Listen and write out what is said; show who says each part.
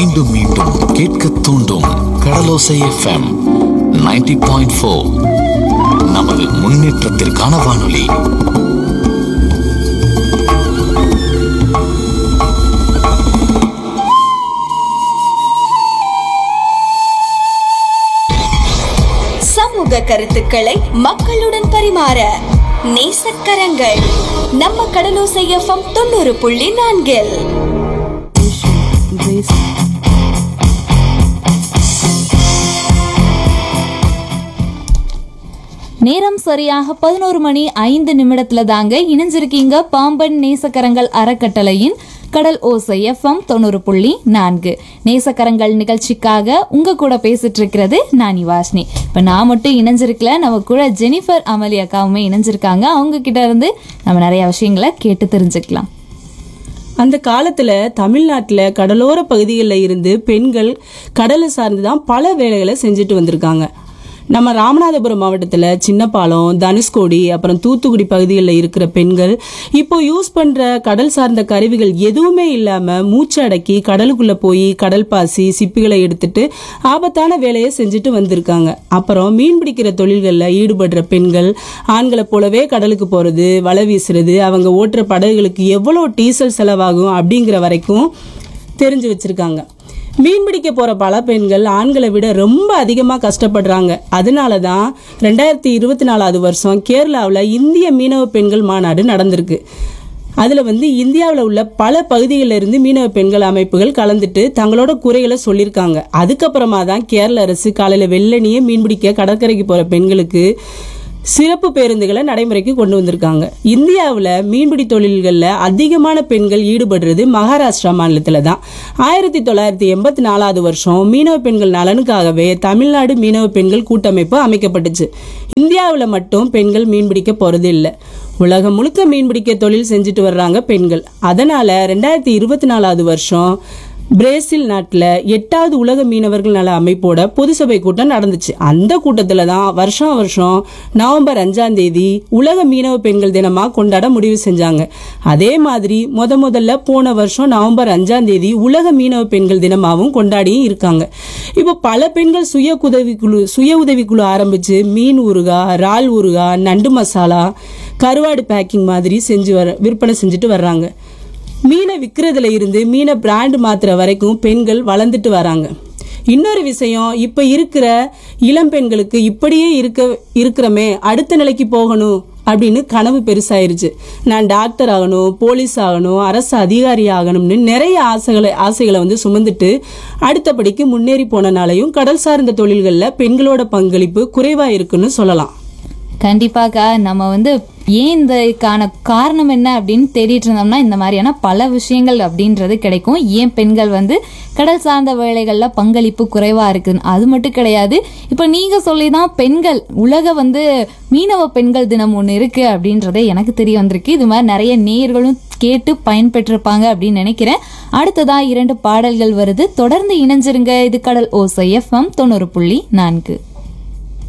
Speaker 1: மீண்டும் மீண்டும் கேட்க தூண்டும் கடலோசை எஃப்எம் 90.4 பாயிண்ட் ஃபோர் நமது முன்னேற்றத்திற்கான வானொலி
Speaker 2: சமூக கருத்துக்களை மக்களுடன் பரிமாற நேசக்கரங்கள் நம்ம கடலோசை எஃப்எம் தொண்ணூறு புள்ளி நான்கில்
Speaker 3: நேரம் சரியாக பதினோரு மணி ஐந்து நிமிடத்துல தாங்க இணைஞ்சிருக்கீங்க பாம்பன் நேசக்கரங்கள் அறக்கட்டளையின் கடல் ஓசை எஃப்எம் தொண்ணூறு புள்ளி நான்கு நேசக்கரங்கள் நிகழ்ச்சிக்காக உங்க கூட பேசிட்டு இருக்கிறது நான் வாஷ்னி இப்ப நான் மட்டும் இணைஞ்சிருக்கல நம்ம கூட ஜெனிஃபர் அமலி அக்காவுமே இணைஞ்சிருக்காங்க அவங்க கிட்ட இருந்து நம்ம நிறைய விஷயங்களை கேட்டு தெரிஞ்சுக்கலாம்
Speaker 4: அந்த காலத்துல தமிழ்நாட்டுல கடலோர பகுதிகளில் இருந்து பெண்கள் கடலை சார்ந்து தான் பல வேலைகளை செஞ்சுட்டு வந்திருக்காங்க நம்ம ராமநாதபுரம் மாவட்டத்தில் சின்னப்பாலம் தனுஷ்கோடி அப்புறம் தூத்துக்குடி பகுதிகளில் இருக்கிற பெண்கள் இப்போ யூஸ் பண்ற கடல் சார்ந்த கருவிகள் எதுவுமே இல்லாம மூச்சு அடக்கி கடலுக்குள்ள போய் கடல் பாசி சிப்பிகளை எடுத்துட்டு ஆபத்தான வேலையை செஞ்சுட்டு வந்திருக்காங்க அப்புறம் மீன் பிடிக்கிற தொழில்களில் ஈடுபடுற பெண்கள் ஆண்களை போலவே கடலுக்கு போறது வலை வீசுறது அவங்க ஓட்டுற படகுகளுக்கு எவ்வளோ டீசல் செலவாகும் அப்படிங்கிற வரைக்கும் தெரிஞ்சு வச்சிருக்காங்க மீன் பிடிக்க போற பல பெண்கள் ஆண்களை விட ரொம்ப அதிகமாக கஷ்டப்படுறாங்க அதனால தான் ரெண்டாயிரத்தி இருபத்தி நாலாவது வருஷம் கேரளாவில் இந்திய மீனவ பெண்கள் மாநாடு நடந்திருக்கு அதில் வந்து இந்தியாவில் உள்ள பல பகுதிகளில் இருந்து மீனவ பெண்கள் அமைப்புகள் கலந்துட்டு தங்களோட குறைகளை சொல்லியிருக்காங்க அதுக்கப்புறமா தான் கேரள அரசு காலையில் வெள்ளனியே மீன் பிடிக்க கடற்கரைக்கு போகிற பெண்களுக்கு சிறப்பு பேருந்துகளை நடைமுறைக்கு கொண்டு வந்திருக்காங்க இந்தியாவில் மீன்பிடி தொழில்களில் அதிகமான பெண்கள் ஈடுபடுறது மகாராஷ்டிரா மாநிலத்தில் தான் ஆயிரத்தி தொள்ளாயிரத்தி எண்பத்தி நாலாவது வருஷம் மீனவ பெண்கள் நலனுக்காகவே தமிழ்நாடு மீனவ பெண்கள் கூட்டமைப்பு அமைக்கப்பட்டுச்சு இந்தியாவில் மட்டும் பெண்கள் மீன்பிடிக்க போறது இல்லை உலகம் முழுக்க மீன்பிடிக்க தொழில் செஞ்சுட்டு வர்றாங்க பெண்கள் அதனால ரெண்டாயிரத்தி இருபத்தி நாலாவது வருஷம் பிரேசில் நாட்டில் எட்டாவது உலக மீனவர்கள் நல அமைப்போட பொது சபை கூட்டம் நடந்துச்சு அந்த கூட்டத்தில் தான் வருஷம் வருஷம் நவம்பர் அஞ்சாம் தேதி உலக மீனவ பெண்கள் தினமாக கொண்டாட முடிவு செஞ்சாங்க அதே மாதிரி முத முதல்ல போன வருஷம் நவம்பர் அஞ்சாம் தேதி உலக மீனவ பெண்கள் தினமாகவும் கொண்டாடியும் இருக்காங்க இப்போ பல பெண்கள் சுய உதவிக்குழு சுய உதவிக்குழு ஆரம்பிச்சு மீன் ஊறுகாய் இறால் ஊறுகாய் நண்டு மசாலா கருவாடு பேக்கிங் மாதிரி செஞ்சு வர விற்பனை செஞ்சுட்டு வர்றாங்க மீனை விற்கிறதுல இருந்து மீனை பிராண்ட் மாத்துற வரைக்கும் பெண்கள் வளர்ந்துட்டு வராங்க இன்னொரு விஷயம் இப்ப இருக்கிற இளம் பெண்களுக்கு இப்படியே இருக்க இருக்கிறமே அடுத்த நிலைக்கு போகணும் அப்படின்னு கனவு பெருசாயிருச்சு நான் டாக்டர் ஆகணும் போலீஸ் ஆகணும் அரசு அதிகாரி ஆகணும்னு நிறைய ஆசைகளை ஆசைகளை வந்து சுமந்துட்டு அடுத்தபடிக்கு முன்னேறி போனனாலையும் கடல் சார்ந்த தொழில்களில் பெண்களோட பங்களிப்பு குறைவா இருக்குன்னு சொல்லலாம்
Speaker 3: கண்டிப்பாக்கா நம்ம வந்து ஏன் இதுக்கான காரணம் என்ன அப்படின்னு தேடிட்டு இருந்தோம்னா இந்த மாதிரியான பல விஷயங்கள் அப்படின்றது கிடைக்கும் ஏன் பெண்கள் வந்து கடல் சார்ந்த வேலைகளில் பங்களிப்பு குறைவா இருக்குன்னு அது மட்டும் கிடையாது இப்போ நீங்க சொல்லி தான் பெண்கள் உலக வந்து மீனவ பெண்கள் தினம் ஒன்று இருக்கு அப்படின்றதே எனக்கு தெரிய வந்திருக்கு இது மாதிரி நிறைய நேயர்களும் கேட்டு பயன்பெற்றிருப்பாங்க அப்படின்னு நினைக்கிறேன் அடுத்ததா இரண்டு பாடல்கள் வருது தொடர்ந்து இணைஞ்சிருங்க இது கடல் ஓசை எஃப்எம் தொண்ணூறு புள்ளி நான்கு